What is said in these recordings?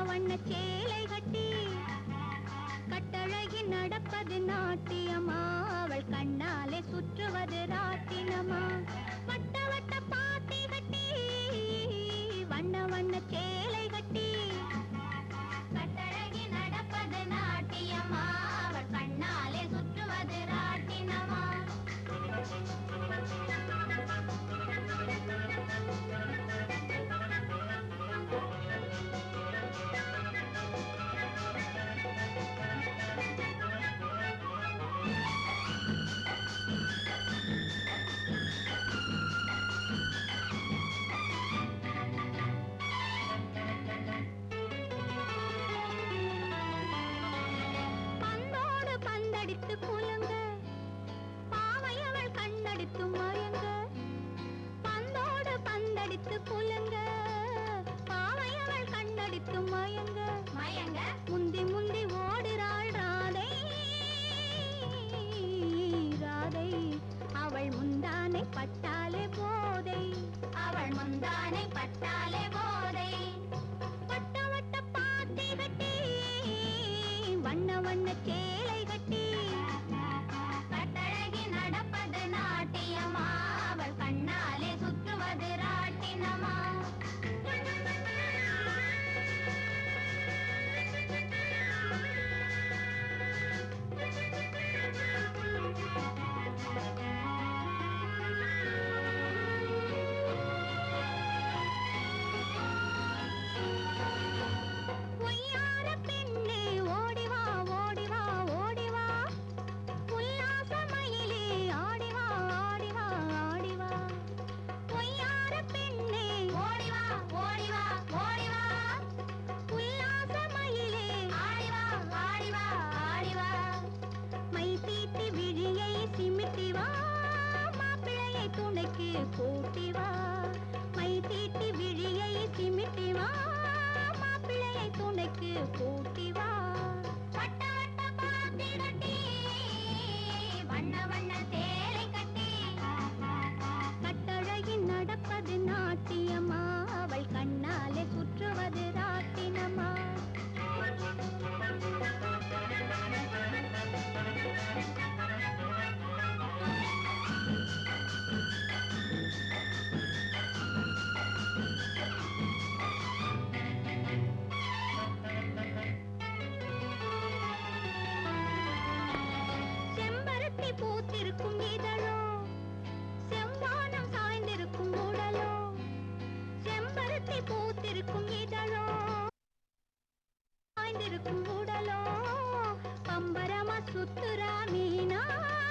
வண்ண சேலை கட்டி கட்டழகி நடப்பது நாட்டியமா அவள் கண்ணாலே சுற்றுவது ராட்டினமா வட்ட வட்ட பாத்தி கட்டி வண்ண வண்ண சேலை கட்டி கட்டழகி நடப்பது நாட்டியமா அவள் கண்ணாலே சுற்றுவது ராட்டினமா பந்தோடு பந்தடித்து குலுங்க பாவையவள் கண்ணடித்து மயங்க பந்தோடு பந்தடித்து குலுங்க பாவையவள் கண்ணடித்து மயங்க மயங்க முந்தி முந்தி ஓடுறாள் ராதை ராதை அவள் முந்தானை பட்டாலே போதை அவள் முந்தானை பட்டாலே போதை வட்ட வட்ட பாத்தி கட்டி வண்ண வண்ண சேலை கட்டி கட்டழகி நடப்பது நாட்டியமா அவள் கண்ணாலே சுற்றுவது ராட்டினமா பொய்யார பெண்ணே ஓடிவா ஓடிவா ஓடிவா உல்லாச மயிலே ஆடிவா ஆடிவா ஆடிவா பொய்யார பெண்ணே ஓடிவா ஓடிவா ஓடிவா உல்லாச மயிலே ஆடிவா ஆடிவா ஆடிவா மை தீட்டி விழியை சிமிட்டி வா மாப்பிள்ளையை துணைக்கு கூட்டி வா மை தீட்டி விழியை சிமிட்டி வா மாப்பிள்ளையை துணைக்கு கூட்டி வா வட்ட வட்ட பாத்தி கட்டி வண்ண வண்ண சேலை கட்டி கட்டழகி நடப்பது நாட்டியமா அவள் கண்ணாலே சுற்றுவது ராட்டினமா செம்பருத்தி பூத்திருக்கும் இதழோ செவ்வானம் சாய்ந்திருக்கும் உடலோ செம்பருத்தி பூத்திருக்கும் இதழோ சாய்ந்திருக்கும் உடலோ பம்பரமா சுத்துரா மீனா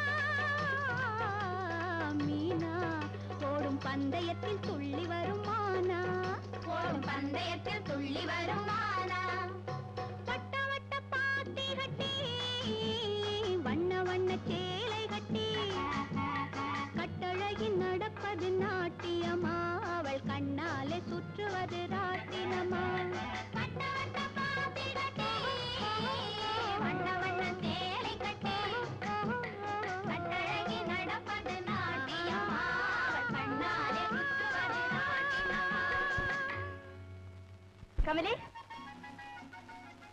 மீனா ஓடும் பந்தயத்தில் துள்ளி வருமானா ஓடும் பந்தயத்தில் துள்ளி வருமானா வட்ட வட்ட பாத்தி கட்டி வண்ண வண்ண சேலை கட்டி கட்டழகி நடப்பது நாட்டியமா அவள் கண்ணாலே சுற்றுவது ராட்டினமா வட்ட வட்ட பாத்தி கட்டி வண்ண வண்ண சேலை கட்டி கட்டழகி நடப்பது நாட்டியமா அவள் கண்ணாலே சுற்றுவது ராட்டினமா கமலி